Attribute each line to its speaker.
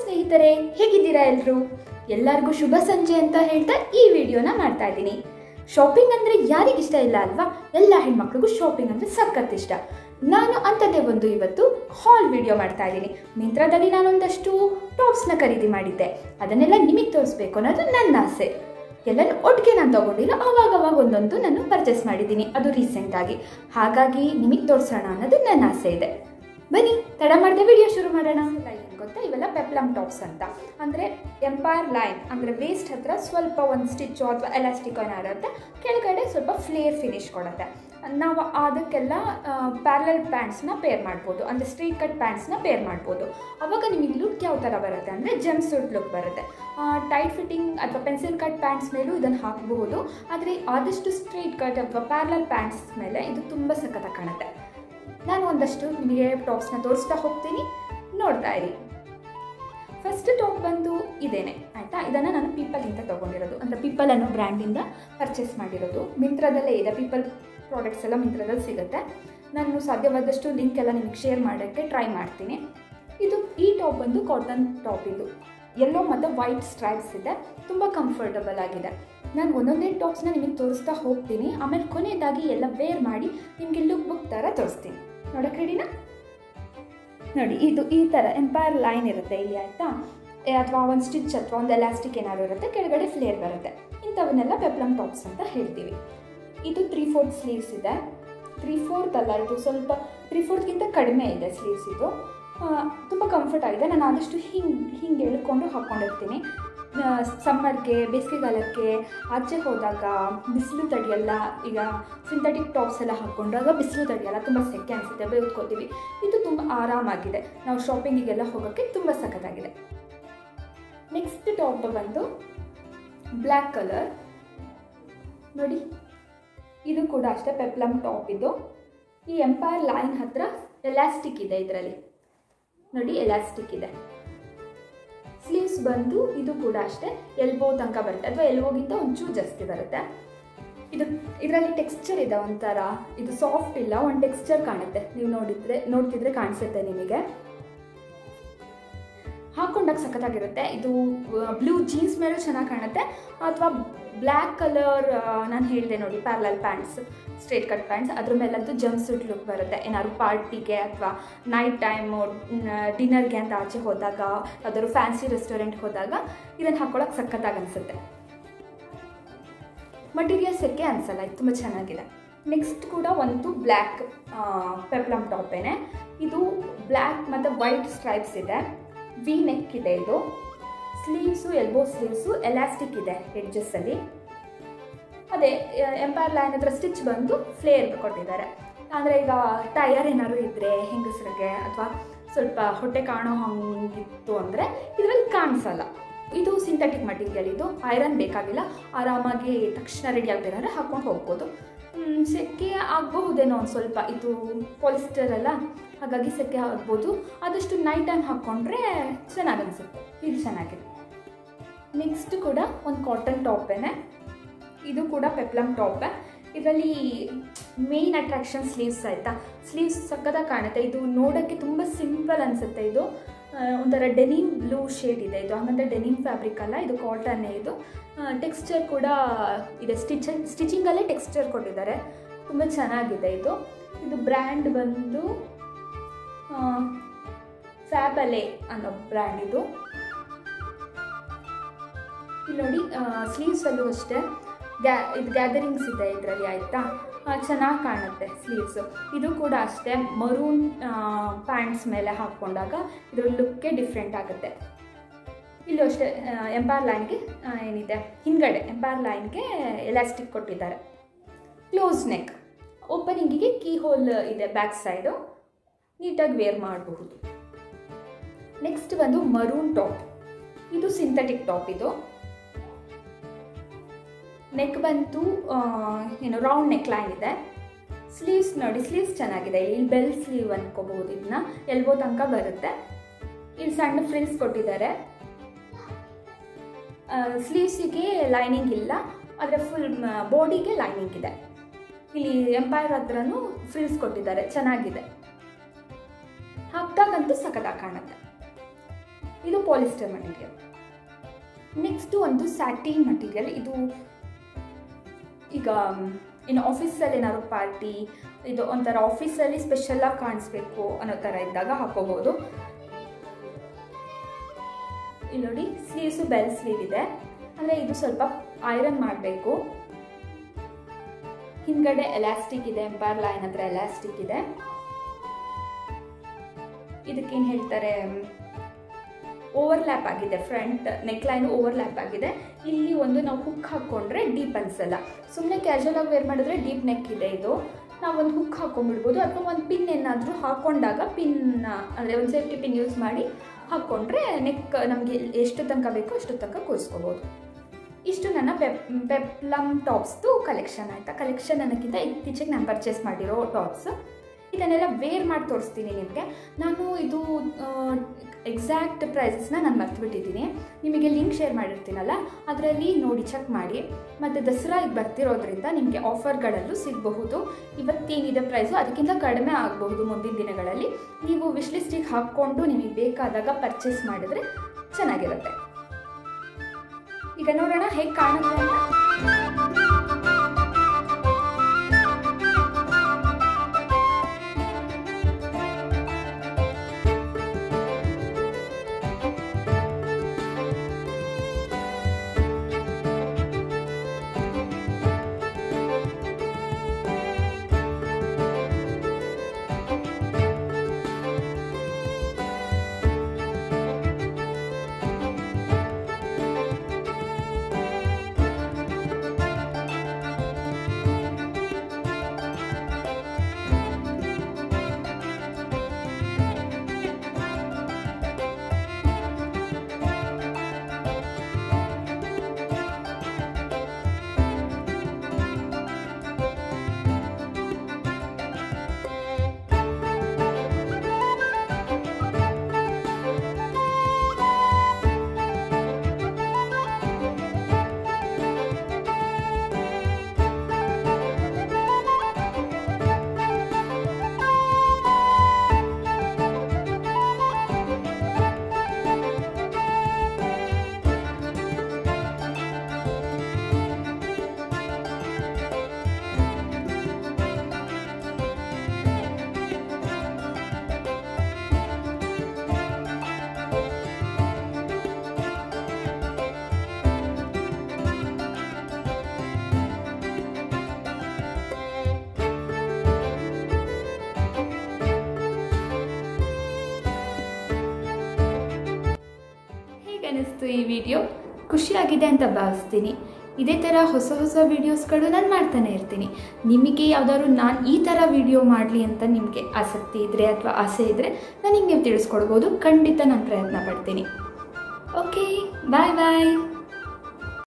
Speaker 1: ಸ್ನೇಹಿತರೆ ಹೇಗಿದ್ದೀರಾ ಎಲ್ಲರೂ ಎಲ್ಲರಿಗೂ ಶುಭ ಸಂಜೆ ಅಂತ ಹೇಳ್ತಾ ಈ ವಿಡಿಯೋನ ಮಾಡ್ತಾ ಇದ್ದೀನಿ ಶಾಪಿಂಗ್ ಅಂದರೆ ಯಾರಿಗಿಷ್ಟ ಇಲ್ಲ ಅಲ್ವಾ ಎಲ್ಲ ಹೆಣ್ಮಕ್ಳಿಗೂ ಶಾಪಿಂಗ್ ಅಂದರೆ ಸಖತ್ ಇಷ್ಟ ನಾನು ಅಂಥದ್ದೇ ಒಂದು ಇವತ್ತು ಹಾಲ್ ವಿಡಿಯೋ ಮಾಡ್ತಾ ಇದ್ದೀನಿ ಮಿಂತ್ರದಲ್ಲಿ ನಾನೊಂದಷ್ಟು ಟಾಪ್ಸ್ನ ಖರೀದಿ ಮಾಡಿದ್ದೆ ಅದನ್ನೆಲ್ಲ ನಿಮಗೆ ತೋರಿಸ್ಬೇಕು ಅನ್ನೋದು ನನ್ನ ಆಸೆ ಎಲ್ಲನೂ ಒಟ್ಟಿಗೆ ನಾನು ತಗೊಂಡಿಲ್ಲ ಅವಾಗ ಅವಾಗ ಒಂದೊಂದು ನಾನು ಪರ್ಚೇಸ್ ಮಾಡಿದ್ದೀನಿ ಅದು ರೀಸೆಂಟಾಗಿ ಹಾಗಾಗಿ ನಿಮಗೆ ತೋರಿಸೋಣ ಅನ್ನೋದು ನನ್ನ ಆಸೆ ಇದೆ ಬನ್ನಿ ತಡ ಮಾಡದೆ ವಿಡಿಯೋ ಶುರು ಮಾಡೋಣ ಏನು ಗೊತ್ತಾ ಇವೆಲ್ಲ ಪೆಪ್ಲಮ್ ಟಾಪ್ಸ್ ಅಂತ ಅಂದರೆ ಎಂಪೈರ್ ಲೈನ್ ಅಂದರೆ ವೇಸ್ಟ್ ಹತ್ರ ಸ್ವಲ್ಪ ಒಂದು ಸ್ಟಿಚ್ಚು ಅಥವಾ ಎಲಾಸ್ಟಿಕ್ ಏನಾರುತ್ತೆ ಕೆಳಗಡೆ ಸ್ವಲ್ಪ ಫ್ಲೇರ್ ಫಿನಿಶ್ ಕೊಡುತ್ತೆ ನಾವು ಅದಕ್ಕೆಲ್ಲ ಪ್ಯಾರಲಲ್ ಪ್ಯಾಂಟ್ಸ್ನ ಪೇರ್ ಮಾಡ್ಬೋದು ಅಂದರೆ ಸ್ಟ್ರೀಟ್ ಕಟ್ ಪ್ಯಾಂಟ್ಸ್ನ ಪೇರ್ ಮಾಡ್ಬೋದು ಅವಾಗ ನಿಮಗೆ ಲುಕ್ ಯಾವ ಥರ ಬರುತ್ತೆ ಅಂದರೆ ಜಂಪ್ ಸೂಟ್ ಲುಕ್ ಬರುತ್ತೆ ಟೈಟ್ ಫಿಟ್ಟಿಂಗ್ ಅಥವಾ ಪೆನ್ಸಿಲ್ ಕಟ್ ಪ್ಯಾಂಟ್ಸ್ ಮೇಲೂ ಇದನ್ನು ಹಾಕಬಹುದು ಆದರೆ ಆದಷ್ಟು ಸ್ಟ್ರೀಟ್ ಕಟ್ ಅಥವಾ ಪ್ಯಾರಲಲ್ ಪ್ಯಾಂಟ್ಸ್ ಮೇಲೆ ಇದು ತುಂಬ ಸಖತ್ತಾಗಿ ಕಾಣುತ್ತೆ ನಾನು ಒಂದಷ್ಟು ನಿಮಗೆ ಟಾಪ್ಸ್ನ ತೋರಿಸ್ತಾ ಹೋಗ್ತೀನಿ ನೋಡ್ತಾ ಇರಿ ಫಸ್ಟ್ ಟಾಪ್ ಬಂದು ಇದೇನೆ ಆಯಿತಾ ಇದನ್ನು ನಾನು ಪೀಪಲಿಂದ ತೊಗೊಂಡಿರೋದು ಅಂದರೆ ಪೀಪಲ್ ಅನ್ನೋ ಬ್ರ್ಯಾಂಡಿಂದ ಪರ್ಚೇಸ್ ಮಾಡಿರೋದು ಮಿಂತ್ರದಲ್ಲೇ ಇದೆ ಪೀಪಲ್ ಪ್ರಾಡಕ್ಟ್ಸ್ ಎಲ್ಲ ಮಿಂತ್ರದಲ್ಲಿ ಸಿಗುತ್ತೆ ನಾನು ಸಾಧ್ಯವಾದಷ್ಟು ಲಿಂಕ್ ಎಲ್ಲ ನಿಮಗೆ ಶೇರ್ ಮಾಡೋಕ್ಕೆ ಟ್ರೈ ಮಾಡ್ತೀನಿ ಇದು ಈ ಟಾಪ್ ಬಂದು ಕಾಟನ್ ಟಾಪ್ ಇದು ಯೆಲ್ಲೋ ಮತ್ತು ವೈಟ್ ಸ್ಟ್ರೈಪ್ಸ್ ಇದೆ ತುಂಬ ಕಂಫರ್ಟಬಲ್ ಆಗಿದೆ ನಾನು ಒಂದೊಂದೇ ಟಾಪ್ಸ್ನ ನಿಮಗೆ ತೋರಿಸ್ತಾ ಹೋಗ್ತೀನಿ ಆಮೇಲೆ ಕೊನೆಯದಾಗಿ ಎಲ್ಲ ವೇರ್ ಮಾಡಿ ನಿಮಗೆ ಲುಕ್ ಬುಕ್ ಥರ ತೋರಿಸ್ತೀನಿ ನೋಡೋಕೆ ರೆಡಿನಾ ನೋಡಿ ಇದು ಈ ಥರ ಎಂಪೈರ್ ಲೈನ್ ಇರುತ್ತೆ ಇಲ್ಲಿ ಆಯಿತಾ ಅಥವಾ ಒಂದು ಸ್ಟಿಚ್ ಅಥವಾ ಒಂದು ಎಲಾಸ್ಟಿಕ್ ಏನಾದ್ರು ಇರುತ್ತೆ ಕೆಳಗಡೆ ಫ್ಲೇರ್ ಬರುತ್ತೆ ಇಂಥವನ್ನೆಲ್ಲ ಪೆಪ್ಲಮ್ ಟಾಪ್ಸ್ ಅಂತ ಹೇಳ್ತೀವಿ ಇದು ತ್ರೀ ಫೋರ್ತ್ ಸ್ಲೀವ್ಸ್ ಇದೆ ತ್ರೀ ಫೋರ್ತ್ ಅಲ್ಲ ಇದು ಸ್ವಲ್ಪ ತ್ರೀ ಫೋರ್ತ್ಗಿಂತ ಕಡಿಮೆ ಇದೆ ಸ್ಲೀವ್ಸ್ ಇದು ತುಂಬ ಕಂಫರ್ಟ್ ಆಗಿದೆ ನಾನು ಆದಷ್ಟು ಹಿಂಗೆ ಹಿಂಗೆ ಎಳ್ಕೊಂಡು ಹಾಕ್ಕೊಂಡಿರ್ತೀನಿ ಸಮ್ಮರ್ಗೆ ಬೇಸಿಗೆಗಾಲಕ್ಕೆ ಆಚೆ ಹೋದಾಗ ಬಿಸಿಲು ತಡೆಯಲ್ಲ ಈಗ ಸಿಂಥೆಟಿಕ್ ಟಾಪ್ಸ್ ಎಲ್ಲ ಹಾಕ್ಕೊಂಡಾಗ ಬಿಸಿಲು ತಡೆಯಲ್ಲ ತುಂಬ ಸೆಕೆ ಅನಿಸುತ್ತೆ ಬೇಯ್ಕೋತೀವಿ ಇದು ತುಂಬ ಆರಾಮಾಗಿದೆ ನಾವು ಶಾಪಿಂಗಿಗೆಲ್ಲ ಹೋಗೋಕ್ಕೆ ತುಂಬ ಸಖತ್ತಾಗಿದೆ ನೆಕ್ಸ್ಟ್ ಟಾಪ್ ಬಂದು ಬ್ಲ್ಯಾಕ್ ಕಲರ್ ನೋಡಿ ಇದು ಕೂಡ ಅಷ್ಟೇ ಪೆಪ್ಲಮ್ ಟಾಪ್ ಇದು ಈ ಎಂಪೈರ್ ಲೈನ್ ಹತ್ರ ಎಲಾಸ್ಟಿಕ್ ಇದೆ ಇದರಲ್ಲಿ ನೋಡಿ ಎಲಾಸ್ಟಿಕ್ ಇದೆ ಸ್ಲೀವ್ಸ್ ಬಂದು ಇದು ಕೂಡ ಅಷ್ಟೇ ಎಲ್ಬೋ ತನಕ ಬರುತ್ತೆ ಅಥವಾ ಎಲ್ಬೋಗಿಂತ ಒಂಚೂರು ಜಾಸ್ತಿ ಬರುತ್ತೆ ಇದು ಇದರಲ್ಲಿ ಟೆಕ್ಸ್ಚರ್ ಇದೆ ಒಂಥರ ಇದು ಸಾಫ್ಟ್ ಇಲ್ಲ ಒಂದು ಟೆಕ್ಸ್ಚರ್ ಕಾಣುತ್ತೆ ನೀವು ನೋಡಿದ್ರೆ ನೋಡ್ತಿದ್ರೆ ಕಾಣಿಸುತ್ತೆ ನಿಮಗೆ ಹಾಕೊಂಡಾಗ ಸಖತ್ತಾಗಿರುತ್ತೆ ಇದು ಬ್ಲೂ ಜೀನ್ಸ್ ಮೇಲೂ ಚೆನ್ನಾಗಿ ಕಾಣುತ್ತೆ ಅಥವಾ ಬ್ಲ್ಯಾಕ್ ಕಲರ್ ನಾನು ಹೇಳಿದೆ ನೋಡಿ parallel pants straight cut pants ಅದ್ರ ಮೇಲಂತೂ ಜಂಪ್ ಸೂಟ್ ಲುಕ್ ಬರುತ್ತೆ ಏನಾದ್ರು ಪಾರ್ಟಿಗೆ ಅಥವಾ ನೈಟ್ ಟೈಮು ಡಿನ್ನರ್ಗೆ ಅಂತ ಆಚೆ ಹೋದಾಗ ಯಾವ್ದಾದ್ರು ಫ್ಯಾನ್ಸಿ ರೆಸ್ಟೋರೆಂಟ್ ಹೋದಾಗ ಇದನ್ನು ಹಾಕೊಳ್ಳೋಕೆ ಸಖತ್ತಾಗಿ ಅನಿಸುತ್ತೆ ಮಟೀರಿಯಲ್ ಸೆಕ್ಕೆ ಅನಿಸಲ್ಲ ಇದು ತುಂಬ ಚೆನ್ನಾಗಿದೆ ನೆಕ್ಸ್ಟ್ ಕೂಡ ಒಂದು ಬ್ಲ್ಯಾಕ್ ಪೆಪ್ಲಮ್ ಟಾಪೇನೆ ಇದು ಬ್ಲ್ಯಾಕ್ ಮತ್ತು ವೈಟ್ ಸ್ಟ್ರೈಪ್ಸ್ ಇದೆ ವಿ ನೆಕ್ ಇದೆ ಇದು ಸ್ಲೀವ್ಸು ಎಲ್ಬೋ ಸ್ಲೀವ್ಸು ಎಲಾಸ್ಟಿಕ್ ಇದೆ ಎಡ್ಜಸ್ಸಲ್ಲಿ ಅದೇ ಎಂಪೈರ್ ಲೈನ್ ಹತ್ರ ಸ್ಟಿಚ್ ಬಂದು ಫ್ಲೇರ್ ಕೊಟ್ಟಿದ್ದಾರೆ ಅಂದರೆ ಈಗ ಟಯರ್ ಏನಾದ್ರು ಇದ್ದರೆ ಹೆಂಗಸರಿಗೆ ಅಥವಾ ಸ್ವಲ್ಪ ಹೊಟ್ಟೆ ಕಾಣೋ ಹಂಗಿತ್ತು ಅಂದರೆ ಇದರಲ್ಲಿ ಕಾಣಿಸಲ್ಲ ಇದು ಸಿಂಥೆಟಿಕ್ ಮಟೀರಿಯಲ್ ಇದು ಐರನ್ ಬೇಕಾಗಿಲ್ಲ ಆರಾಮಾಗಿ ತಕ್ಷಣ ರೆಡಿ ಆಗಬೇಕಾದ್ರೆ ಹಾಕ್ಕೊಂಡು ಹೋಗ್ಬೋದು ಸೆಕೆ ಆಗಬಹುದೇನೋ ಒಂದು ಸ್ವಲ್ಪ ಇದು ಪಾಲಿಸ್ಟರ್ ಅಲ್ಲ ಹಾಗಾಗಿ ಸೆಕೆ ಆಗ್ಬೋದು ಆದಷ್ಟು ನೈಟ್ ಟೈಮ್ ಹಾಕ್ಕೊಂಡ್ರೆ ಚೆನ್ನಾಗಿ ಅನಿಸುತ್ತೆ ಇದು ಚೆನ್ನಾಗಿದೆ ನೆಕ್ಸ್ಟ್ ಕೂಡ ಒಂದು ಕಾಟನ್ ಟಾಪೇನೆ ಇದು ಕೂಡ ಪೆಪ್ಲಮ್ ಟಾಪೆ ಇದರಲ್ಲಿ ಮೇಯ್ನ್ ಅಟ್ರಾಕ್ಷನ್ ಸ್ಲೀವ್ಸ್ ಆಯಿತಾ ಸ್ಲೀವ್ಸ್ ಸಕ್ಕದಾಗಿ ಕಾಣುತ್ತೆ ಇದು ನೋಡೋಕ್ಕೆ ತುಂಬ ಸಿಂಪಲ್ ಅನಿಸುತ್ತೆ ಇದು ಒಂಥರ ಡೆನಿಮ್ ಬ್ಲೂ ಶೇಡ್ ಇದೆ ಇದು ಹಂಗಂದ್ರೆ ಡೆನಿಮ್ ಫ್ಯಾಬ್ರಿಕ್ ಅಲ್ಲ ಇದು ಕಾಟನ್ನೇ ಇದು ಟೆಕ್ಸ್ಚರ್ ಕೂಡ ಇದೆ ಸ್ಟಿಚ್ ಸ್ಟಿಚಿಂಗಲ್ಲೇ ಟೆಕ್ಸ್ಚರ್ ಕೊಟ್ಟಿದ್ದಾರೆ ತುಂಬ ಚೆನ್ನಾಗಿದೆ ಇದು ಇದು ಬ್ರ್ಯಾಂಡ್ ಬಂದು ಫ್ಯಾಬಲೆ ಅನ್ನೋ ಬ್ರ್ಯಾಂಡ್ ಇದು ಇಲ್ಲಿ ನೋಡಿ ಸ್ಲೀವ್ಸಲ್ಲೂ ಅಷ್ಟೇ ಗ್ಯಾ ಇದು ಗ್ಯಾದರಿಂಗ್ಸ್ ಇದೆ ಇದರಲ್ಲಿ ಆಯಿತಾ ಚೆನ್ನಾಗಿ ಕಾಣುತ್ತೆ ಸ್ಲೀವ್ಸು ಇದು ಕೂಡ ಅಷ್ಟೇ ಮರೂನ್ ಪ್ಯಾಂಟ್ಸ್ ಮೇಲೆ ಹಾಕ್ಕೊಂಡಾಗ ಇದ್ರ ಲುಕ್ಕೇ ಡಿಫ್ರೆಂಟ್ ಆಗುತ್ತೆ ಇಲ್ಲೂ ಅಷ್ಟೇ ಎಂಪೈರ್ ಲೈನ್ಗೆ ಏನಿದೆ ಹಿಂದ್ಗಡೆ ಎಂಪೈರ್ ಲೈನ್ಗೆ ಎಲಾಸ್ಟಿಕ್ ಕೊಟ್ಟಿದ್ದಾರೆ ಕ್ಲೋಸ್ ನೆಕ್ ಓಪನಿಂಗಿಗೆ ಕೀ ಹೋಲ್ ಇದೆ ಬ್ಯಾಕ್ ಸೈಡು ನೀಟಾಗಿ ವೇರ್ ಮಾಡಬಹುದು ನೆಕ್ಸ್ಟ್ ಬಂದು ಮರೂನ್ ಟಾಪ್ ಇದು ಸಿಂಥೆಟಿಕ್ ಟಾಪ್ ಇದು ನೆಕ್ ಬಂತು ಏನು ರೌಂಡ್ ನೆಕ್ ಲೈನ್ ಇದೆ ಸ್ಲೀವ್ಸ್ ನೋಡಿ ಸ್ಲೀವ್ಸ್ ಚೆನ್ನಾಗಿದೆ ಇಲ್ಲಿ ಬೆಲ್ ಸ್ಲೀವ್ ಅನ್ಕೋಬಹುದು ಇದನ್ನ ಎಲ್ಬೋ ತನಕ ಬರುತ್ತೆ ಇಲ್ಲಿ ಸಣ್ಣ ಫ್ರಿಲ್ಸ್ ಕೊಟ್ಟಿದ್ದಾರೆ ಸ್ಲೀವ್ಸಿಗೆ ಲೈನಿಂಗ್ ಇಲ್ಲ ಆದರೆ ಫುಲ್ ಬಾಡಿಗೆ ಲೈನಿಂಗ್ ಇದೆ ಇಲ್ಲಿ ಎಂಪೈರ್ ಹತ್ರನೂ ಫ್ರಿಲ್ಸ್ ಕೊಟ್ಟಿದ್ದಾರೆ ಚೆನ್ನಾಗಿದೆ ಹಾಕ್ದಾಗಂತೂ ಸಖತ್ತಾಗಿ ಕಾಣುತ್ತೆ ಇದು ಪಾಲಿಸ್ಟರ್ ಮಟೀರಿಯಲ್ ನೆಕ್ಸ್ಟು ಒಂದು ಸ್ಯಾಟಿನ್ ಮಟೀರಿಯಲ್ ಇದು ಈಗ ಇನ್ನು ಆಫೀಸಲ್ಲಿ ಏನಾದ್ರು ಪಾರ್ಟಿ ಇದು ಒಂಥರ ಆಫೀಸಲ್ಲಿ ಸ್ಪೆಷಲಾಗಿ ಕಾಣಿಸ್ಬೇಕು ಅನ್ನೋ ಥರ ಇದ್ದಾಗ ಹಾಕೋಬೋದು ಇಲ್ಲಿ ನೋಡಿ ಸ್ಲೀವ್ಸು ಬೆಲ್ ಸ್ಲೀವ್ ಇದೆ ಅಂದರೆ ಇದು ಸ್ವಲ್ಪ ಐರನ್ ಮಾಡಬೇಕು ಹಿಂದ್ಗಡೆ ಎಲಾಸ್ಟಿಕ್ ಇದೆ ಎಂಪೈರ್ ಲೈನ್ ಹತ್ರ ಎಲಾಸ್ಟಿಕ್ ಇದೆ ಇದಕ್ಕೇನು ಹೇಳ್ತಾರೆ ಓವರ್ಲ್ಯಾಪ್ ಆಗಿದೆ ಫ್ರಂಟ್ ನೆಕ್ ಲೈನ್ ಓವರ್ಲ್ಯಾಪ್ ಆಗಿದೆ ಇಲ್ಲಿ ಒಂದು ನಾವು ಹುಕ್ ಹಾಕ್ಕೊಂಡ್ರೆ ಡೀಪ್ ಅನ್ಸಲ್ಲ ಸುಮ್ಮನೆ ಕ್ಯಾಶುವಲ್ ಆಗಿ ವೇರ್ ಮಾಡಿದ್ರೆ ಡೀಪ್ ನೆಕ್ ಇದೆ ಇದು ನಾವು ಒಂದು ಹುಕ್ ಹಾಕೊಂಡ್ಬಿಡ್ಬೋದು ಅಥವಾ ಒಂದು ಪಿನ್ ಏನಾದರೂ ಹಾಕೊಂಡಾಗ ಪಿನ್ ಅಂದರೆ ಒಂದು ಸೇಫ್ಟಿ ಪಿನ್ ಯೂಸ್ ಮಾಡಿ ಹಾಕ್ಕೊಂಡ್ರೆ ನೆಕ್ ನಮಗೆ ಎಷ್ಟು ತನಕ ಬೇಕೋ ಅಷ್ಟು ತನಕ ಕೂರಿಸ್ಕೋಬೋದು ಇಷ್ಟು ನನ್ನ ಪೆಪ್ ಪೆಪ್ಲಮ್ ಟಾಪ್ಸ್ದು ಕಲೆಕ್ಷನ್ ಆಯಿತಾ ಕಲೆಕ್ಷನ್ ಅನ್ನೋಕ್ಕಿಂತ ಇತ್ತೀಚೆಗೆ ನಾನು ಪರ್ಚೇಸ್ ಮಾಡಿರೋ ಟಾಪ್ಸ್ ಇದನ್ನೆಲ್ಲ ವೇರ್ ಮಾಡಿ ತೋರಿಸ್ತೀನಿ ನಿಮಗೆ ನಾನು ಇದು ಎಕ್ಸಾಕ್ಟ್ ಪ್ರೈಸಸ್ನ ನಾನು ಮರ್ತುಬಿಟ್ಟಿದ್ದೀನಿ ನಿಮಗೆ ಲಿಂಕ್ ಶೇರ್ ಮಾಡಿರ್ತೀನಲ್ಲ ಅದರಲ್ಲಿ ನೋಡಿ ಚೆಕ್ ಮಾಡಿ ಮತ್ತು ದಸರಾ ಈಗ ಬರ್ತಿರೋದ್ರಿಂದ ನಿಮಗೆ ಆಫರ್ಗಳಲ್ಲೂ ಸಿಗಬಹುದು ಇವತ್ತೇನಿದೆ ಪ್ರೈಸು ಅದಕ್ಕಿಂತ ಕಡಿಮೆ ಆಗಬಹುದು ಮುಂದಿನ ದಿನಗಳಲ್ಲಿ ನೀವು ವಿಶ್ ಲಿಸ್ಟಿಗೆ ಹಾಕ್ಕೊಂಡು ನಿಮಗೆ ಬೇಕಾದಾಗ ಪರ್ಚೇಸ್ ಮಾಡಿದ್ರೆ ಚೆನ್ನಾಗಿರುತ್ತೆ ಈಗ ನೋಡೋಣ ಹೇಗೆ ಕಾಣುತ್ತೆ ಅಂತ ಹೇಗೆ ಅನಿಸ್ತು ಈ ವಿಡಿಯೋ ಖುಷಿಯಾಗಿದೆ ಅಂತ ಭಾವಿಸ್ತೀನಿ ಇದೇ ಥರ ಹೊಸ ಹೊಸ ವೀಡಿಯೋಸ್ಗಳು ನಾನು ಮಾಡ್ತಾನೆ ಇರ್ತೀನಿ ನಿಮಗೆ ಯಾವುದಾದ್ರು ನಾನು ಈ ಥರ ವಿಡಿಯೋ ಮಾಡಲಿ ಅಂತ ನಿಮಗೆ ಆಸಕ್ತಿ ಇದ್ದರೆ ಅಥವಾ ಆಸೆ ಇದ್ದರೆ ನನಗೆ ನೀವು ತಿಳಿಸ್ಕೊಡ್ಬೋದು ಖಂಡಿತ ನಾನು ಪ್ರಯತ್ನ ಪಡ್ತೀನಿ ಓಕೆ ಬಾಯ್ ಬಾಯ್